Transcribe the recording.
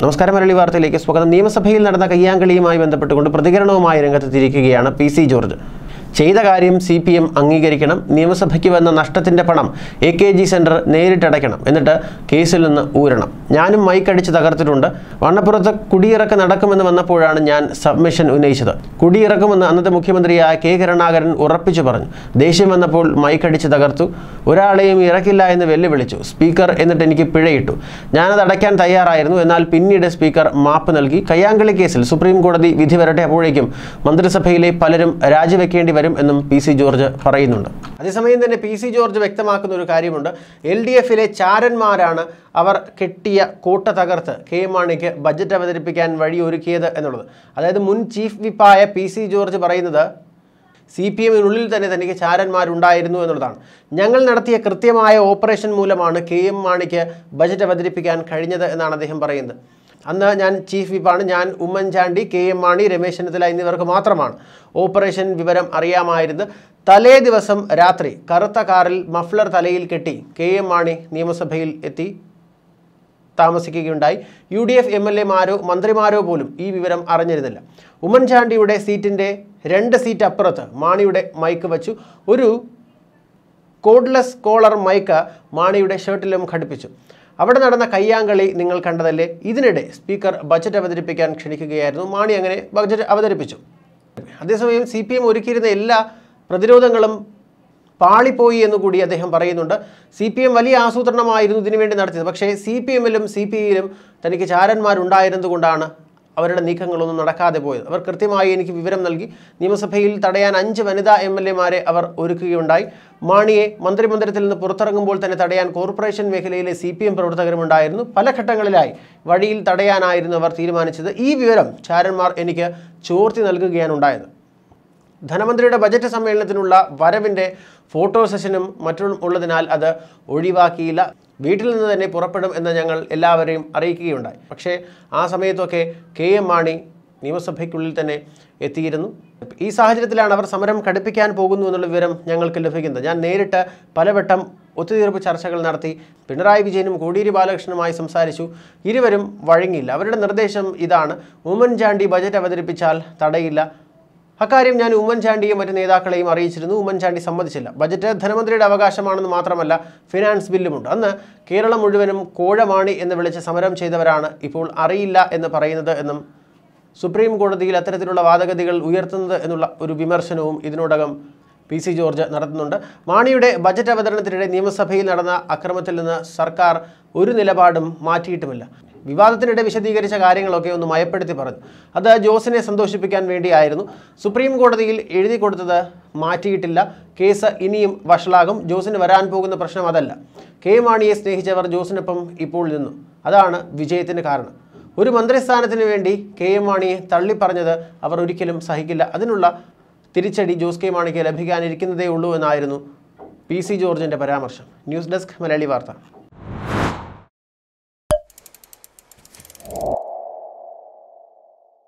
നമസ്കാരം മലയാളി വാർത്തയിലേക്ക് സ്വാഗതം നിയമസഭയിൽ നടന്ന കയ്യാങ്കളിയുമായി ബന്ധപ്പെട്ടുകൊണ്ട് പ്രതികരണവുമായി രംഗത്തെത്തിയിരിക്കുകയാണ് പി സി ജോർജ് ചെയ്ത കാര്യം സി പി എം അംഗീകരിക്കണം നിയമസഭയ്ക്ക് വന്ന നഷ്ടത്തിൻ്റെ പണം എ കെ ജി സെൻറ്റർ നേരിട്ടടയ്ക്കണം എന്നിട്ട് കേസിൽ നിന്ന് ഊരണം ഞാനും മൈക്കടിച്ച് തകർത്തിട്ടുണ്ട് വണ്ണപ്പുറത്ത് കുടിയിറക്കം നടക്കുമെന്ന് വന്നപ്പോഴാണ് ഞാൻ സബ്മിഷൻ ഉന്നയിച്ചത് കുടിയിറക്കുമെന്ന് അന്നത്തെ മുഖ്യമന്ത്രിയായ കെ കരുണാകരൻ ഉറപ്പിച്ചു പറഞ്ഞു ദേഷ്യം വന്നപ്പോൾ മൈക്കടിച്ച് തകർത്തു ഒരാളെയും ഇറക്കില്ല എന്ന് വെല്ലുവിളിച്ചു സ്പീക്കർ എന്നിട്ട് എനിക്ക് പിഴയിട്ടു ഞാനത് അടയ്ക്കാൻ തയ്യാറായിരുന്നു എന്നാൽ പിന്നീട് സ്പീക്കർ മാപ്പ് നൽകി കയ്യാങ്കളി കേസിൽ സുപ്രീം കോടതി വിധി വരട്ടെ അപ്പോഴേക്കും മന്ത്രിസഭയിലെ പലരും രാജിവെക്കേണ്ടി വരും എന്നും പി സി ജോർജ് പറയുന്നുണ്ട് അതേസമയം തന്നെ പി സി ജോർജ് വ്യക്തമാക്കുന്ന ഒരു കാര്യമുണ്ട് എൽ ഡി എഫിലെ ചാരന്മാരാണ് അവർ കെട്ടിയ കോട്ട തകർത്ത് കെ എം മാണിക്ക് ബജറ്റ് അവതരിപ്പിക്കാൻ വഴിയൊരുക്കിയത് എന്നുള്ളത് അതായത് മുൻ ചീഫ് വിപ്പായ പി സി ജോർജ് പറയുന്നത് സി പി എമ്മിനുള്ളിൽ തന്നെ തനിക്ക് ചാരന്മാരുണ്ടായിരുന്നു എന്നുള്ളതാണ് ഞങ്ങൾ നടത്തിയ കൃത്യമായ ഓപ്പറേഷൻ മൂലമാണ് കെ എം മാണിക്ക് ബജറ്റ് അവതരിപ്പിക്കാൻ കഴിഞ്ഞത് എന്നാണ് അദ്ദേഹം പറയുന്നത് അന്ന് ഞാൻ ചീഫ് വിപ്പാണ് ഞാൻ ഉമ്മൻചാണ്ടി കെ എം മാണി രമേശ് ചെന്നിത്തല എന്നിവർക്ക് മാത്രമാണ് ഓപ്പറേഷൻ വിവരം അറിയാമായിരുന്നത് തലേ ദിവസം രാത്രി കറുത്ത കാറിൽ മഫ്ലർ തലയിൽ കെട്ടി കെ എം മാണി നിയമസഭയിൽ എത്തി താമസിക്കുകയുണ്ടായി U D F M L എമാരോ മന്ത്രിമാരോ പോലും ഈ വിവരം അറിഞ്ഞിരുന്നില്ല ഉമ്മൻചാണ്ടിയുടെ സീറ്റിൻ്റെ രണ്ട് സീറ്റ് അപ്പുറത്ത് മാണിയുടെ മൈക്ക് വച്ചു ഒരു കോഡ്ലെസ് കോളർ മൈക്ക് മാണിയുടെ ഷർട്ടിലും ഘടിപ്പിച്ചു അവിടെ നടന്ന കയ്യാങ്കളി നിങ്ങൾ കണ്ടതല്ലേ ഇതിനിടെ സ്പീക്കർ ബജറ്റ് അവതരിപ്പിക്കാൻ ക്ഷണിക്കുകയായിരുന്നു മാണി അങ്ങനെ ബജറ്റ് അവതരിപ്പിച്ചു അതേസമയം സി പി എം ഒരുക്കിയിരുന്ന എല്ലാ പ്രതിരോധങ്ങളും പാളിപ്പോയി എന്ന് കൂടി അദ്ദേഹം പറയുന്നുണ്ട് സി പി എം വലിയ ആസൂത്രണമായിരുന്നു ഇതിനു വേണ്ടി നടത്തിയത് പക്ഷേ സി പി എമ്മിലും സി പി ഐയിലും തനിക്ക് ചാരന്മാരുണ്ടായിരുന്നതുകൊണ്ടാണ് അവരുടെ നീക്കങ്ങളൊന്നും നടക്കാതെ പോയത് അവർ കൃത്യമായി എനിക്ക് വിവരം നൽകി നിയമസഭയിൽ തടയാൻ അഞ്ച് വനിതാ എം എൽ എമാരെ അവർ ഒരുക്കുകയുണ്ടായി മാണിയെ മന്ത്രിമന്ദിരത്തിൽ നിന്ന് പുറത്തിറങ്ങുമ്പോൾ തന്നെ തടയാൻ കോർപ്പറേഷൻ മേഖലയിലെ സി പി എം പ്രവർത്തകരുമുണ്ടായിരുന്നു പല ഘട്ടങ്ങളിലായി വഴിയിൽ തടയാനായിരുന്നു അവർ തീരുമാനിച്ചത് ഈ വിവരം ചാരന്മാർ എനിക്ക് ചോർത്തി നൽകുകയാണ് ഉണ്ടായത് ധനമന്ത്രിയുടെ ബജറ്റ് സമ്മേളനത്തിനുള്ള വരവിൻ്റെ ഫോട്ടോ സെഷനും മറ്റും ഉള്ളതിനാൽ അത് ഒഴിവാക്കിയില്ല വീട്ടിൽ നിന്ന് തന്നെ പുറപ്പെടും എന്ന് ഞങ്ങൾ എല്ലാവരെയും അറിയിക്കുകയുണ്ടായി പക്ഷേ ആ സമയത്തൊക്കെ കെ എം മാണി നിയമസഭയ്ക്കുള്ളിൽ തന്നെ എത്തിയിരുന്നു ഈ സാഹചര്യത്തിലാണ് അവർ സമരം കടുപ്പിക്കാൻ പോകുന്നു എന്നുള്ള വിവരം ഞങ്ങൾക്ക് ലഭിക്കുന്നത് ഞാൻ നേരിട്ട് പലവട്ടം ഒത്തുതീർപ്പ് ചർച്ചകൾ നടത്തി പിണറായി വിജയനും കോടിയേരി ബാലകൃഷ്ണനുമായി സംസാരിച്ചു ഇരുവരും വഴങ്ങിയില്ല അവരുടെ നിർദ്ദേശം ഇതാണ് ഉമ്മൻചാണ്ടി ബജറ്റ് അവതരിപ്പിച്ചാൽ തടയില്ല അക്കാര്യം ഞാൻ ഉമ്മൻചാണ്ടിയും മറ്റ് നേതാക്കളെയും അറിയിച്ചിരുന്നു ഉമ്മൻചാണ്ടി സമ്മതിച്ചില്ല ബജറ്റ് ധനമന്ത്രിയുടെ അവകാശമാണെന്ന് മാത്രമല്ല ഫിനാൻസ് ബില്ലുമുണ്ട് അന്ന് കേരളം മുഴുവനും കോഴമാണി എന്ന് വിളിച്ച് സമരം ചെയ്തവരാണ് ഇപ്പോൾ അറിയില്ല എന്ന് പറയുന്നത് എന്നും സുപ്രീം കോടതിയിൽ അത്തരത്തിലുള്ള വാദഗതികൾ ഉയർത്തുന്നത് എന്നുള്ള ഒരു വിമർശനവും ഇതിനോടകം പി സി ജോർജ് നടത്തുന്നുണ്ട് മാണിയുടെ ബജറ്റ് അവതരണത്തിനിടെ നിയമസഭയിൽ നടന്ന അക്രമത്തിൽ നിന്ന് സർക്കാർ ഒരു നിലപാടും മാറ്റിയിട്ടുമില്ല വിവാദത്തിനിടെ വിശദീകരിച്ച കാര്യങ്ങളൊക്കെ ഒന്ന് മയപ്പെടുത്തി പറഞ്ഞു അത് ജോസിനെ സന്തോഷിപ്പിക്കാൻ വേണ്ടിയായിരുന്നു സുപ്രീം കോടതിയിൽ എഴുതി കൊടുത്തത് മാറ്റിയിട്ടില്ല കേസ് ഇനിയും വഷളാകും ജോസിന് വരാൻ പോകുന്ന പ്രശ്നം അതല്ല കെ മാണിയെ സ്നേഹിച്ചവർ ജോസിനൊപ്പം ഇപ്പോൾ നിന്നു അതാണ് വിജയത്തിന് കാരണം ഒരു മന്ത്രിസ്ഥാനത്തിന് വേണ്ടി കെ എം മാണിയെ തള്ളിപ്പറഞ്ഞത് അവർ ഒരിക്കലും സഹിക്കില്ല അതിനുള്ള തിരിച്ചടി ജോസ് കെ മാണിക്ക് ലഭിക്കാനിരിക്കുന്നതേ ഉള്ളൂ എന്നായിരുന്നു പി സി ജോർജിൻ്റെ പരാമർശം ന്യൂസ് ഡെസ്ക് മലയാളി വാർത്ത